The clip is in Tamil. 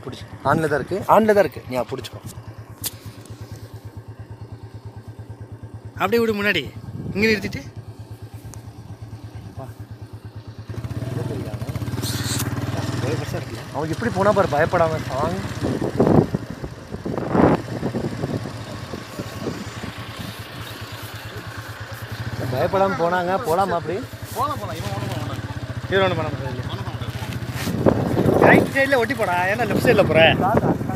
பிடிச்சி ஆனில் தான் இருக்குது ஆனில் தான் இருக்குது நீ பிடிச்சிக்கோ அப்படியே விடு முன்னாடி இங்கே நிறுத்திட்டு அவன் எப்படி போனா பாரு பயப்படாம சாங் பயப்படாம போனாங்க போலாமா அப்படி போகலாம் போகலாம் இவன் ஒன்றும் பண்ண மாட்டான் இவர் ஒன்றும் பண்ண முடியாது ஒன்றும் பண்ண மாட்டான் ரைட் சைடில் ஒட்டி போடா ஏன்னா லெஃப்ட் சைடில் போகிறேன்